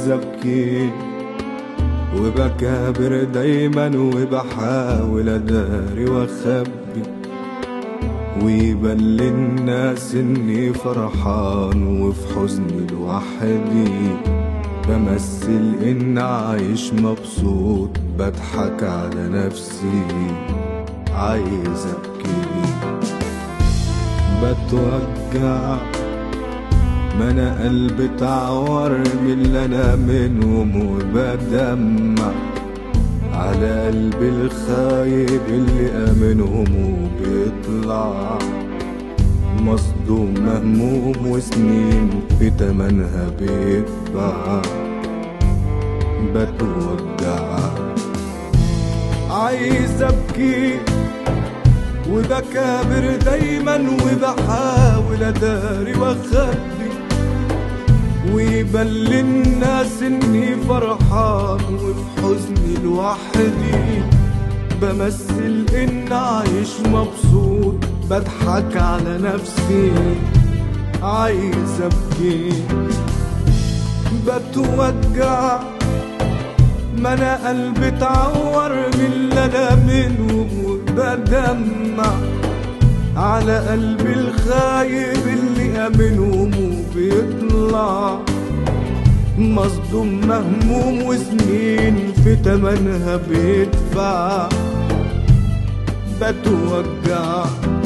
ابكي وبكابر دايما وبحاول اداري واخبي ويبان للناس اني فرحان وفي حزني لوحدي بمثل ان عايش مبسوط بضحك على نفسي عايز ابكي بتوجع ما انا قلبي اتعور من اللي انا منهم وبدمع على قلبي الخايب اللي امنهم وبيطلع مصدوم مهموم وسنين في تمنها بيتباع بتوجع عايز ابكي وبكابر دايما وبحاول اداري واخبي ويبان للناس اني فرحان وفي حزني لوحدي بمثل ان عايش مبسوط بضحك على نفسي عايز ابكي بتوجع ما انا قلبي اتعور من اللي انا منهم وبدمع على قلبي الخايب اللي امنهم وبيطلع مصدوم مهموم وسنين في تمنها بيدفع بتوجع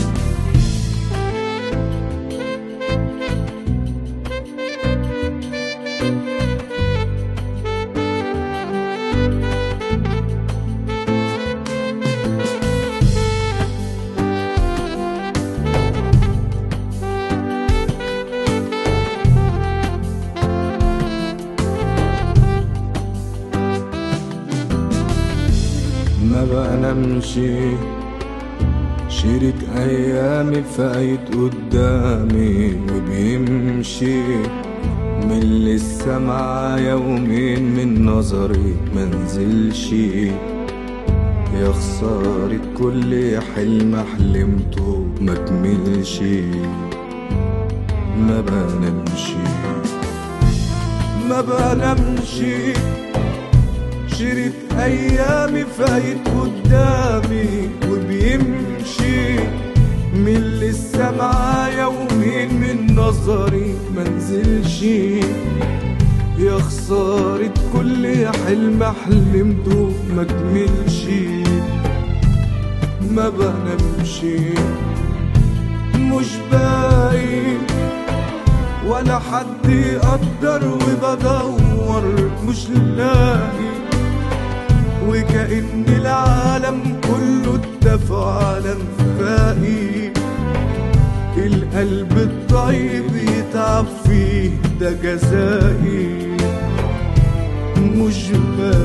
ما بنامش شريك ايامي فايت قدامي وبيمشي من لسه معايا يومين من نظري منزلش يا خسارة كل حلم حلمته ما كملش ما بنامش ما بنامش شريط ايامي فايت قدامي وبيمشي من لسه معايا يومين من نظري منزلش يا خسارة كل حلم حلمته ما كملش ما بنامش مش باين ولا حد يقدر وبدور مش لاقي وكأن العالم كله اتفق على انفاقي القلب الطيب يتعب فيه ده جزائي مش باقي